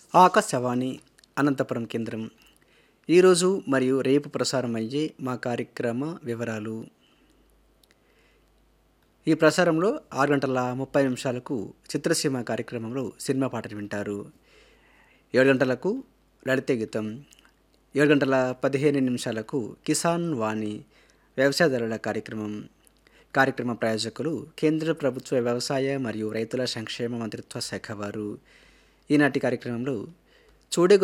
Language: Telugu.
ఆకాశవాణి అనంతపురం కేంద్రం ఈరోజు మరియు రేపు ప్రసారం అయ్యే మా కార్యక్రమ వివరాలు ఈ ప్రసారంలో ఆరు గంటల ముప్పై నిమిషాలకు చిత్రసీమ కార్యక్రమంలో సినిమా పాటలు వింటారు ఏడు గంటలకు లలిత గీతం ఏడు గంటల పదిహేను నిమిషాలకు కిసాన్ వాణి వ్యవసాయదారుల కార్యక్రమం కార్యక్రమ ప్రాయోజకులు కేంద్ర ప్రభుత్వ వ్యవసాయ మరియు రైతుల సంక్షేమ మంత్రిత్వ శాఖ వారు ఈనాటి కార్యక్రమంలో చూడే